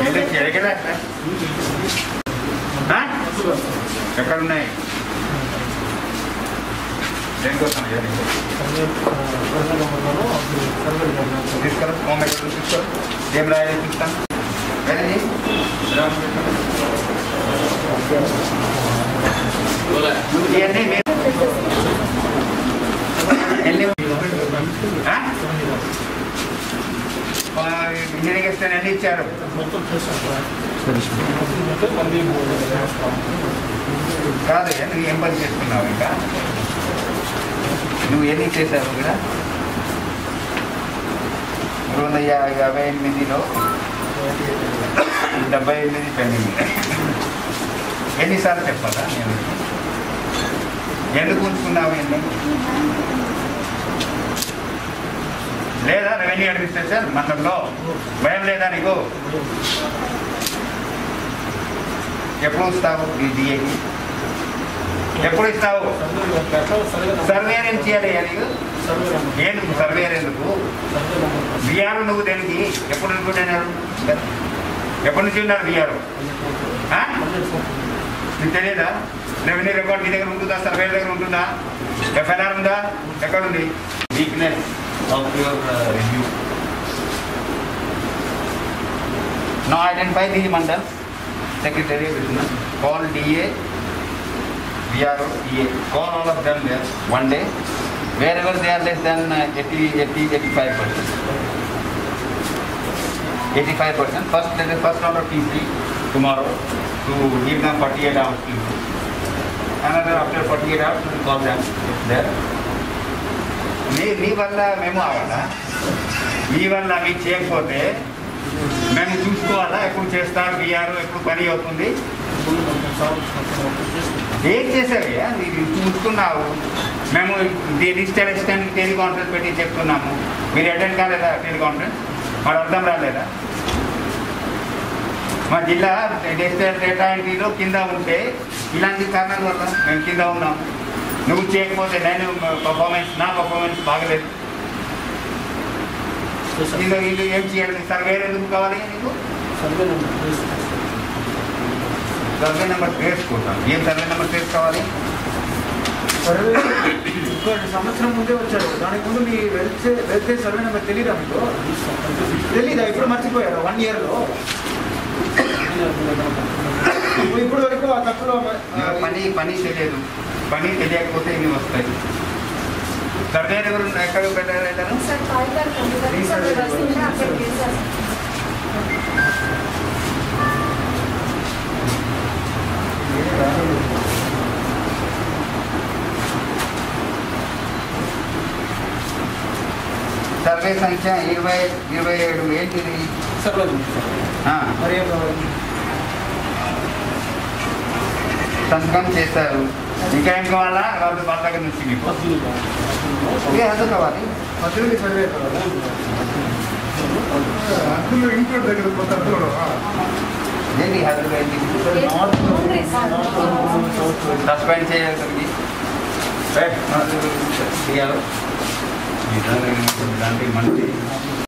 ఏదో చెరగదా ఎక్కడ ఉన్నాయి దేనికోసం అయ్యా నీకు? తీసుకెళ్ళి ఫోన్ ఎక్కడ తీసుకో ఏం రాయాలి చూస్తాను వెళ్ళి ఇవన్నీ మీరు ఎన్ని ఆ? ఆ, ఇంజనీరింగ్ ఇస్తే ఎన్ని ఇచ్చారు కాదు నువ్వు ఏం పని చేస్తున్నావు ఇంకా నువ్వు ఎన్ని చేశావు ఇక్కడ రెండు వందల యా- యాభై ఎనిమిదిలో డెబ్బై ఎనిమిది పెండింగ్ ఎన్నిసార్లు చెప్పాలా నేను ఎందుకు ఉంచుకున్నావు ఎన్ని లేదా రెవెన్యూ అడ్మినిస్ట్రేషన్ మండలంలో భయం లేదా నీకు ఎప్పుడు ఇస్తావు ఈ డిఏకి ఎప్పుడు ఇస్తావు సర్వేర్ ఏం చేయాలి నీకు ఎందుకు సర్వేర్ ఎందుకు బిఆర్ నువ్వు దేనికి ఎప్పుడు అనుకుంటున్నాడు ఎప్పటి నుంచి ఉన్నారు బిఆర్ నీకు తెలియదా రెవెన్యూ రికార్డ్ నీ దగ్గర ఉంటుందా సర్వే దగ్గర ఉంటుందా ఎఫ్ఐఆర్ ఉందా ఎక్కడ ఉంది weakness of your review no identify the mandal secretary call DA VR DA call all of them there one day wherever they are less than eighty eighty eighty five percent eighty five percent first first order TC tomorrow to give them forty eight hours to another after forty eight hours to call them there నీ నీ వల్ల మేము అవ్వాలా మీ వల్ల మీకు చేయకపోతే మేము చూసుకోవాలా ఎప్పుడు చేస్తారు బిఆర్ ఎప్పుడు పని అవుతుంది ఏం చేసావయ్యా మీరు చూసుకున్నావు మేము డిజిటల్ అసిస్టెంట్ టెలి కాన్ఫరెన్స్ పెట్టి చెప్తున్నాము మీరు అటెండ్ కాలేదా టెలి కాన్ఫరెన్స్ మరి అర్థం రాలేదా మా జిల్లా డిజిటల్ డేటా ఎంట్రీలో కింద ఉంటే ఇలాంటి కారణాల వల్ల మేము కింద ఉన్నాం నువ్వు చేయకపోతే నేను పర్ఫార్మెన్స్ నా పర్ఫార్మెన్స్ బాగలేదు ఇందులో వీళ్ళు ఏం చేయాలి సర్వే ఎందుకు కావాలి నీకు సర్వే నెంబర్ వేసుకుంటాం ఏం సర్వే నెంబర్ వేసుకోవాలి సర్వే ఇంకో సంవత్సరం ముందే వచ్చారు దానికి ముందు మీ వెళ్తే వెళ్తే సర్వే నెంబర్ తెలీదా మీకు తెలీదా ఇప్పుడు మర్చిపోయారు వన్ ఇయర్లో ఇప్పుడు వరకు ఆ తప్పులో ఇంకా పని పని తెలియదు పని తెలియకపోతే ఇవి వస్తాయి సర్వే ఎవరు ఎక్కడ పెట్టారు సార్ కాల్ గారు కంప్యూటర్ సార్ వస్తుంటే అక్కడ చేశారు సర్వే సంఖ్య ఇరవై ఇరవై ఏడు ఏంటిది సర్వే ఆ, మరి ఏం కావాలి సంతకం చేశారు ఇంకా ఏం కావాలా వాళ్ళు వాళ్ళ దగ్గర నుంచి మీకు ఓకే ఎంత కావాలి మధ్యలో సర్వే కావాలి అందులో ఇంట్లో దగ్గర పోతే అందులో ఏంటి హద్దులు ఏంటి సస్పెండ్ చేయాలి ఇలాంటి మంచి